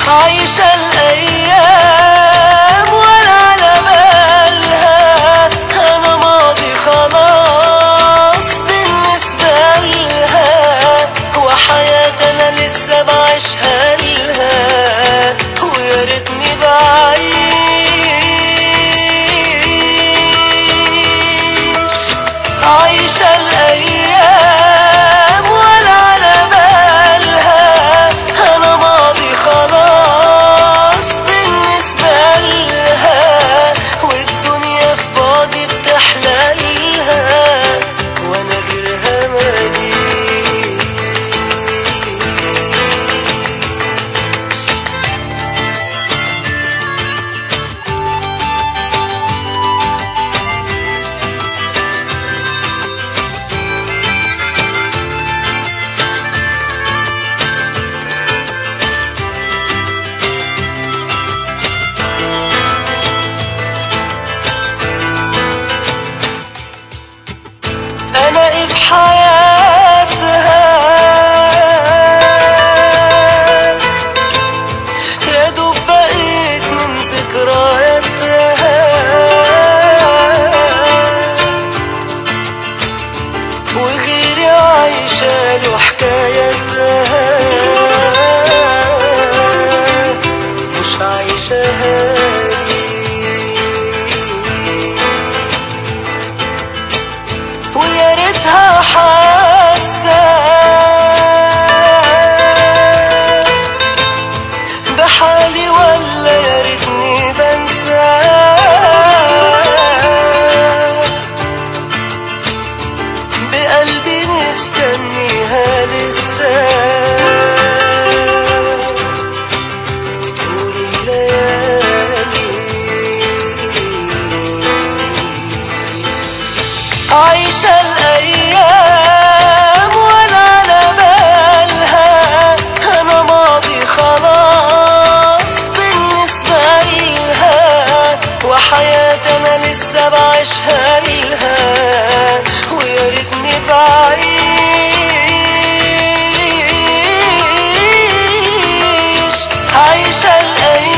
عايشة الأيام ولا على بالها أنا ماضي خلاص بالنسبة لها وحياتي أنا لسه بعيشها لها ويا ريتني بعيش عايشة الأيام ولا على بالها أنا ماضي خلاص بالنسبة لها والدنيا في بعدي بتحللها وأنا غيرها ماليش انا ايه في حياتها يا دوب بقيت من ذكرياتها وغيري عايشة له حكايتها مش عايشها لي ويا ريتها حاسه بحالي ولا يا ريتني بنساه بقلبي مستنيها لسه طول الليالي عايشة الأيام ولا على بالها أنا ماضي خلاص بالنسبة لها وحياتي أنا لسه بعيشها لها ويا ريتني بعيش عايشة الأيام